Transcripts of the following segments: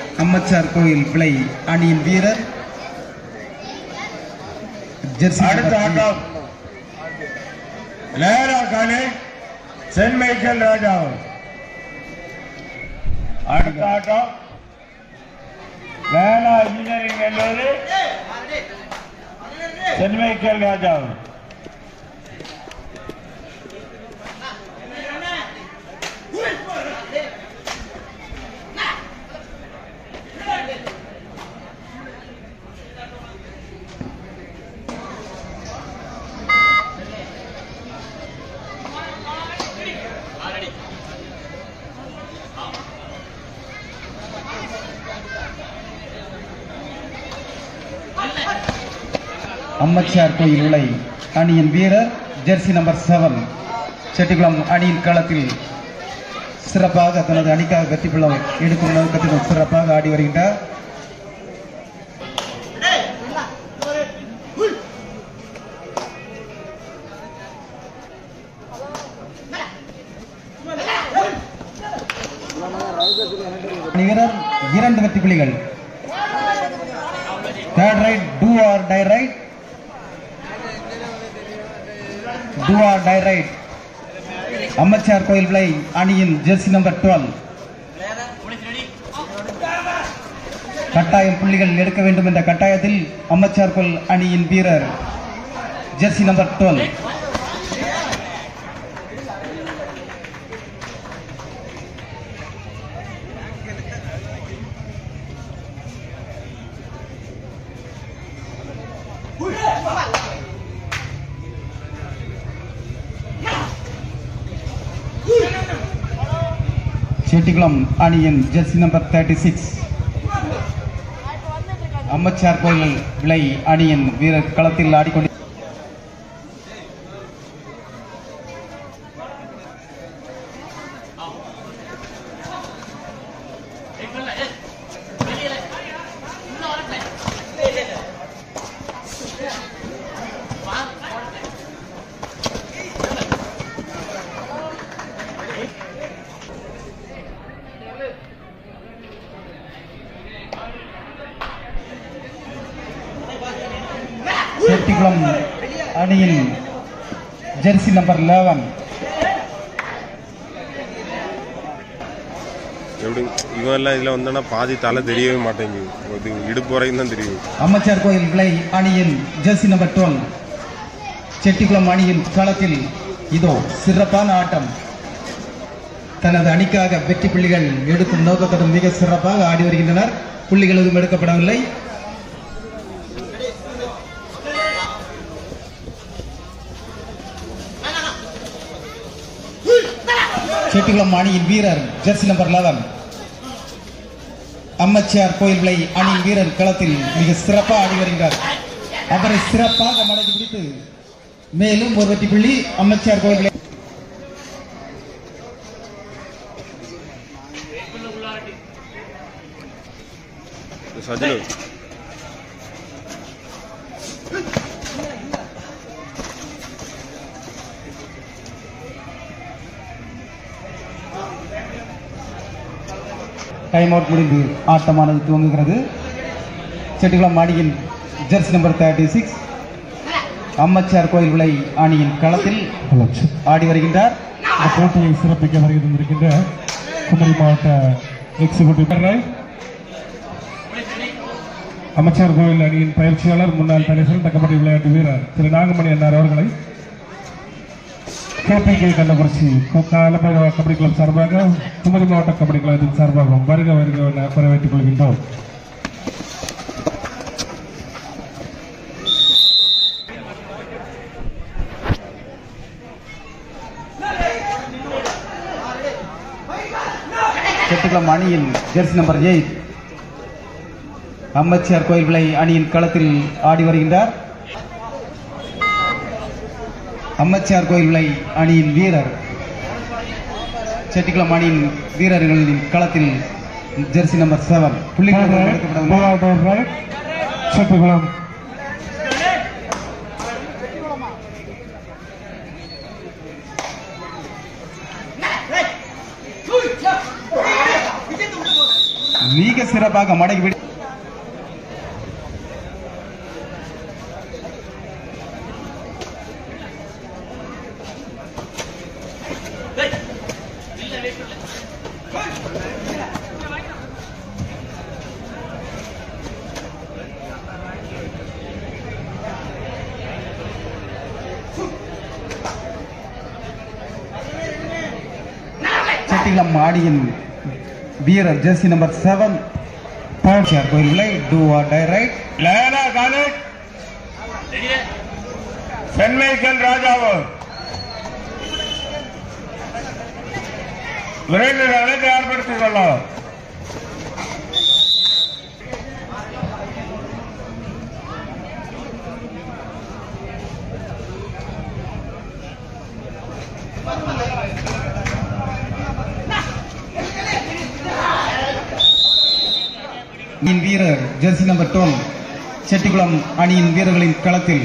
அம்மச்சார் கோயில் பிளை அணியின் வீரர் ஜெர்சி அடுத்த நம்பர் ஆட்டம் லேரா காலேஜ் சென்ட் மைக்கேல் ராஜா அடுத்த ஆட்டம் லேலா இன்ஜினியரிங் என்பது சென்ட் மைக்கேல் ராஜா அம்மச்சார் கோயில் உலை அணியின் வீரர் ஜெர்சி நம்பர் செவன் செட்டிக்குளம் அணியின் களத்தில் சிறப்பாக தனது அணிக்காக வெற்றி பெற எடுக்கும் நோக்கத்தில் சிறப்பாக ஆடி வருகின்றார் அணி வீரர் இரண்டு வெற்றி புள்ளிகள் third raid do or die raid do or die raid Ammachar Kovil Vilai அணியின் ஜெர்சி நம்பர் டுவெல் கட்டாயம் புள்ளிகள் எடுக்க வேண்டும் என்ற கட்டாயத்தில் அம்மச்சார் கோயில் அணியின் வீரர் ஜெர்சி நம்பர் டுவெல் செட்டிக்குளம் அணியின் jersey number thirty six Ammachar Kovil Vilai அணியின் வீரர் களத்தில் ஆடிக்கொண்டு செட்டிக்குளம் அணியின் ஜெர்சி நம்பர் லெவன் எப்படி இவன் எல்லாம் இதுல வந்தோன்னா பாதி தலை தெரியவே மாட்டேங்குது இது இடுப்பு வரைக்கும் தான் தெரியும் அம்மச்சார் கோயில் விளை அணியின் ஜெர்சி நம்பர் டுவெல் செட்டிக்குளம் அணியின் களத்தில் இதோ சிறப்பான ஆட்டம் தனது அணிக்காக வெற்றி புள்ளிகள் எடுக்கும் நோக்கத்துடன் மிக சிறப்பாக ஆடி வருகின்றனர் புள்ளிகள் எதுவும் எடுக்கப்படவில்லை செட்டிக்குளம் அணியின் வீரர் ஜெர்சி நம்பர் லெவன் அம்மச்சியார் கோயில் விளை அணியின் வீரர் களத்தில் மிக சிறப்பாக ஆடி வருகிறார் அவரை சிறப்பாக மடக்கி பிடித்து மேலும் ஒரு வெற்றி புள்ளி அம்மச்சியார் கோயில் விளை சஜனு டைம் அவுட் முடிந்து ஆட்டமானது துவங்குகிறது செட்டிக்குளம் அணியின் jersey number thirty six Ammachar Kovil Vilai அணியின் களத்தில் ஆடி வருகின்றார் இந்த போட்டியை சிறப்பிக்க வருகை தந்திருக்கின்ற குமரி மாவட்ட எக்ஸிகூட்டிவ் அமைச்சர் கோயில் அணியின் பயிற்சியாளர் முன்னாள் தலை சிறந்த கபடி விளையாட்டு வீரர் திரு நாகமணி அண்ணார் அவர்களை கேபிகே கள்ளக்குறிச்சி காலப்பைரவ கபடி கிளப் சார்பாக குமரி மாவட்ட கபடி கிளப்பின் சார்பாகவும் வருக வருக என வரவேற்றுக் கொள்கின்றோம் செட்டிக்குளம் அணியின் ஜெர்சி நம்பர் எயிட் அம்மச்சியார் கோயில் விளை அணியின் களத்தில் ஆடி வருகின்றார் அம்மச்சியார் கோயில் விளை அணியின் வீரர் செட்டிக்குளம் அணியின் வீரர்களின் களத்தில் ஜெர்சி நம்பர் செவன் புள்ளிகள் எதுவும் எடுக்கப்படவில்லை சத்துகுளம் மிக சிறப்பாக மடக்கி விடு செட்டிலம் மாடியின் வீரர் Jersey number seven Pandiyar Kovil Vilai do or die raid லயனா காலேஜ் சென்ட் மைக்கேல் ராஜாவு விரைந்து அழைத்து ஏற்படுத்திக் கொள்ளும் அணியின் வீரர் ஜெர்சி நம்பர் டுவெல் செட்டிக்குளம் அணியின் வீரர்களின் களத்தில்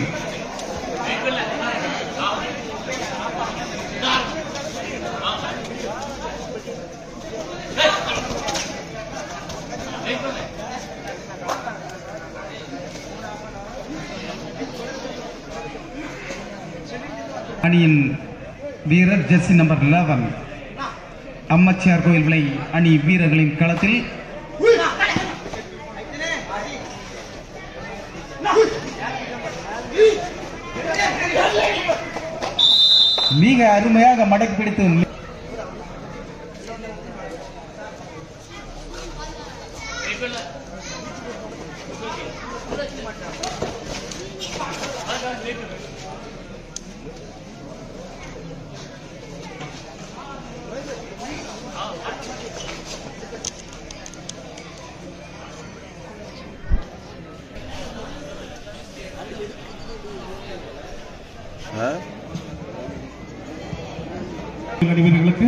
அணியின் வீரர் ஜெர்சி நம்பர் 11 அம்மச்சியார் கோயில் விலை அணி வீரர்களின் களத்தில் மிக அருமையாக மடக்கி பிடித்து ஆ? அணி வீரர்களுக்கு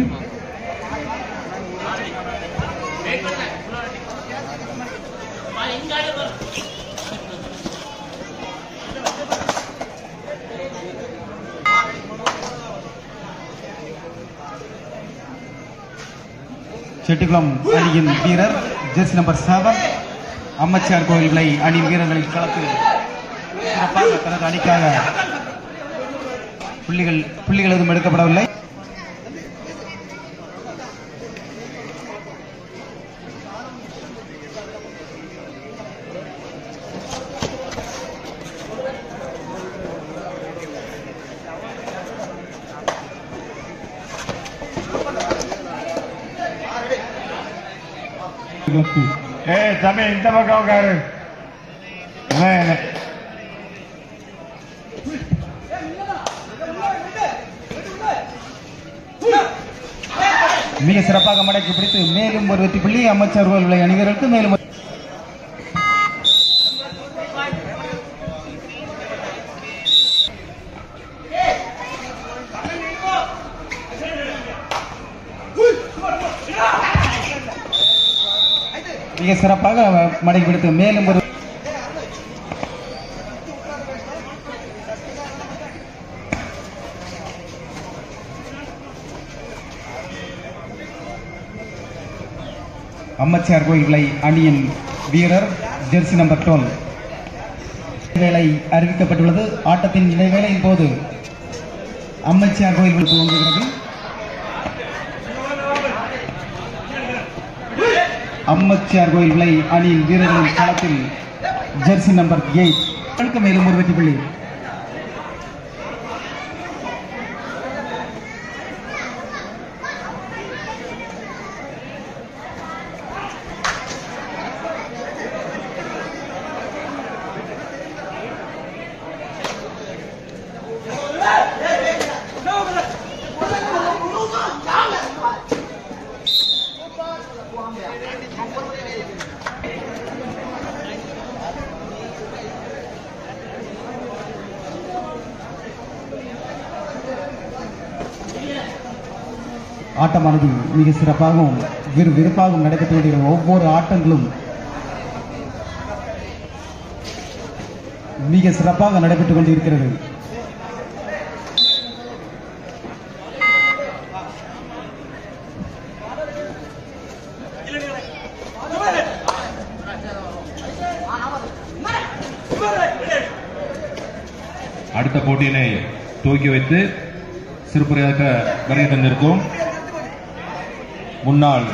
செட்டிக்குளம் அணியின் வீரர் ஜெர்சி நம்பர் செவன் அம்மச்சியார் கோயில் விலை அணி வீரர்களின் களத்தில் சிறப்பாக தனது அணிக்காக புள்ளிகள் புள்ளிகள் எதுவும் எடுக்கப்படவில்லை வீரர்களுக்கு ஏய் தம்பி இந்த பக்கம் உட்காரு என்ன, என்ன? மிக சிறப்பாக மடக்கி பிடித்து மேலும் ஒரு வெற்றி புள்ளி அமைச்சர் கோயில் விலை அணி வீரர்களுக்கு மேலும் ஒரு- மிக சிறப்பாக மடக்கி பிடித்து மேலும் ஒரு அம்மச்சியார் கோயில் விலை அணியின் வீரர் ஜெர்சி நம்பர் டுவெல் வேலை அறிவிக்கப்பட்டுள்ளது ஆட்டத்தின் இடைவேளையின் போது அம்மச்சியார் கோயில் விலை துவங்குகிறது அம்மச்சியார் கோயில் விலை அணியின் வீரர்களின் களத்தில் ஜெர்சி நம்பர் எயிட் மேலும் ஒரு வெற்றி புள்ளி ஆட்டமானது மிக சிறப்பாகவும் விறுவிறுப்பாகவும் நடைபெற்று கொண்டிருக்கிற ஒவ்வொரு ஆட்டங்களும் மிக சிறப்பாக நடைபெற்றுக் கொண்டிருக்கிறது அடுத்த போட்டியினை துவக்கி வைத்து சிறப்புரையாக்க வருகை தந்திருக்கும் முன்னாள்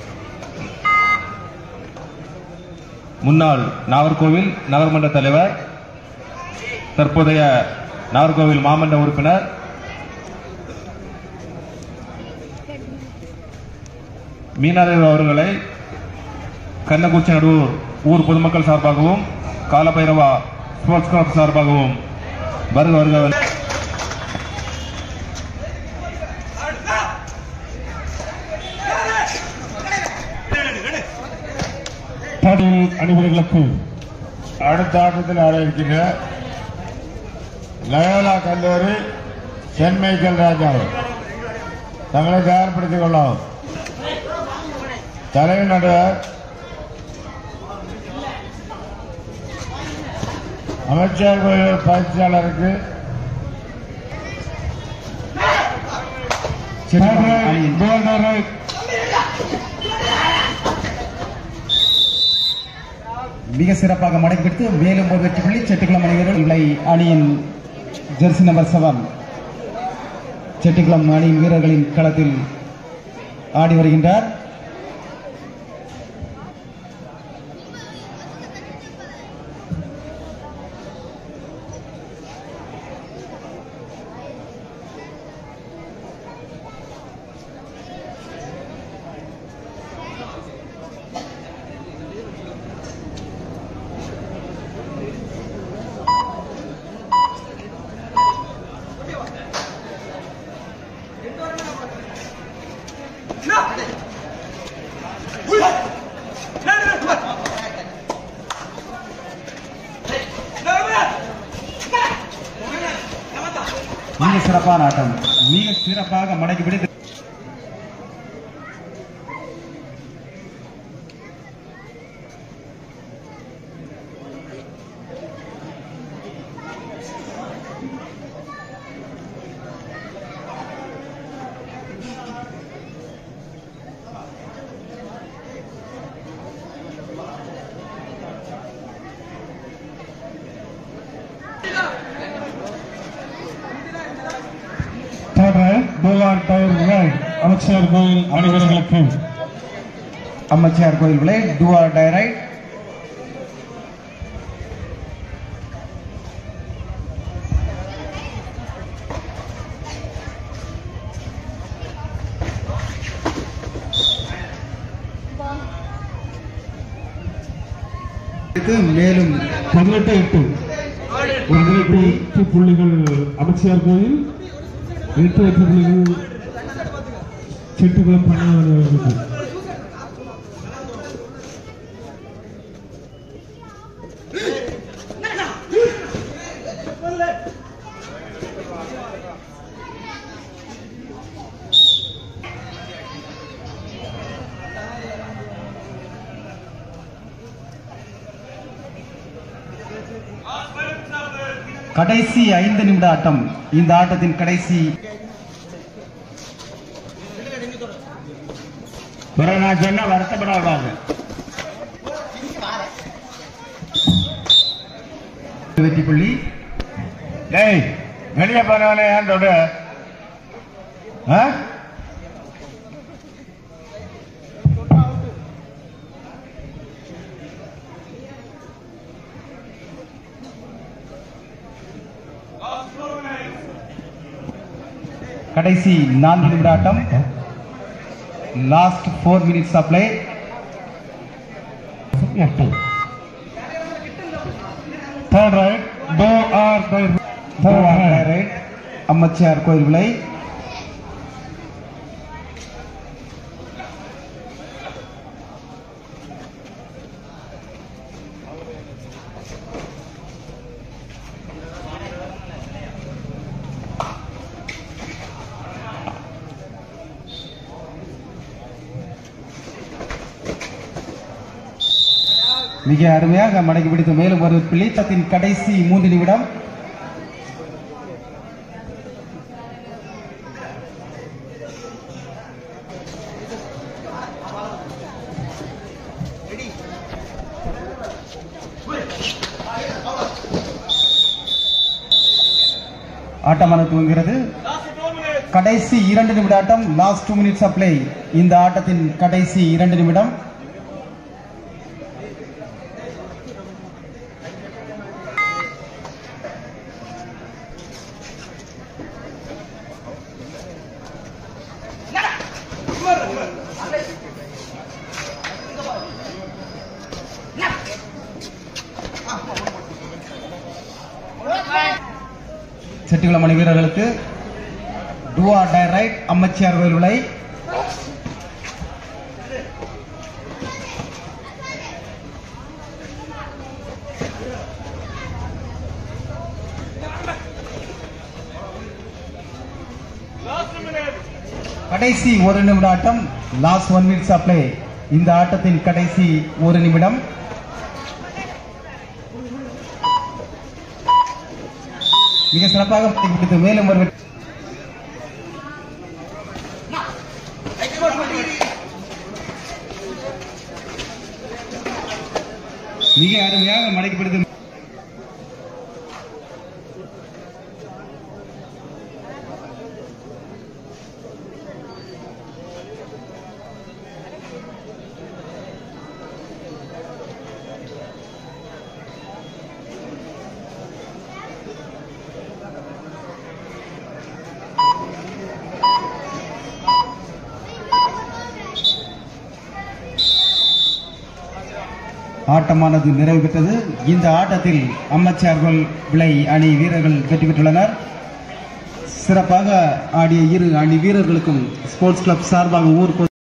முன்னாள் நாகர்கோவில் நகர்மன்ற தலைவர் தற்போதைய நாகர்கோவில் மாமன்ற உறுப்பினர் மீனாதேவி அவர்களை கண்ணகுச்சி நடுவூர் ஊர் பொதுமக்கள் சார்பாகவும் காலபைரவா ஸ்போர்ட்ஸ் கிளப் சார்பாகவும் வருக வருக பாடல் அணிவர்களுக்கு அடுத்த ஆட்டத்தில் ஆட இருக்கின்ற லயோலா கல்லூரி சென்ட் மைக்கேல் ராஜா தங்களை தயார்படுத்திக் கொள்ளவும் தலைவர் நடுவர் அமைச்சர் கோயில் பயிற்சியாளருக்கு செட்டிக்குளம் அணியின் மிக சிறப்பாக மடக்கிவிட்டு மேலும் ஒரு வெற்றி புள்ளி செட்டிக்குளம் அணி வீரர் இவளை அணியின் ஜெர்சி நம்பர் செவன் செட்டிக்குளம் அணியின் வீரர்களின் களத்தில் ஆடி வருகின்றார் மிக சிறப்பான ஆட்டம் மிக சிறப்பாக மடக்கி பிடித்து தேர்ட் டோலார் டயர் ரைட் அமைச்சர் கோயில் அணிவர்களுக்கு அம்மச்சியார் கோயில் விலை டூஆர் டைரைட் மேலும் பதினெட்டு எட்டு பதினெட்டு எட்டு புள்ளிகள் அமைச்சர் கோயில் எட்டு எட்டு புள்ளிகள் செட்டுக்குளம் பணியாளர்களுக்கு கடைசி ஐந்து நிமிட ஆட்டம் இந்த ஆட்டத்தின் கடைசி பிறகு நான் சொன்ன வருத்தப்படக்கூடாது வெற்றி புள்ளி டேய் வெளியே போனவனே ஏன் தொடு ஆ? கடைசி நான்கு நிமிட ஆட்டம் last four minutes of play எட்டு third raid do or third raid Ammachiyar Kovil Vilai மிக அருமையாக மடக்கி பிடித்து மேலும் ஒரு பிள்ளைத்தத்தின் கடைசி மூன்று நிமிடம் ஆட்டமான துவங்குகிறது கடைசி இரண்டு நிமிட ஆட்டம் last two minutes of play இந்த ஆட்டத்தின் கடைசி இரண்டு நிமிடம் செட்டிகுளம் அணி வீரர்களுக்கு டுவா டை ரைட் அம்மச்சியார் கோயில் விலை கடைசி ஒரு நிமிட ஆட்டம் last one minutes of play இந்த ஆட்டத்தின் கடைசி ஒரு நிமிடம் மிக சிறப்பாக பிடித்து மேலும் ஒரு வெற்றி- மிக அருமையாக மடக்கி பிடித்து ஆட்டமானது நிறைவு பெற்றது இந்த ஆட்டத்தில் அம்மச்சார்கள் விளை அணி வீரர்கள் வெற்றி பெற்றுள்ளனர் சிறப்பாக ஆடிய இரு அணி வீரர்களுக்கும் ஸ்போர்ட்ஸ் கிளப் சார்பாக ஊர் பொது-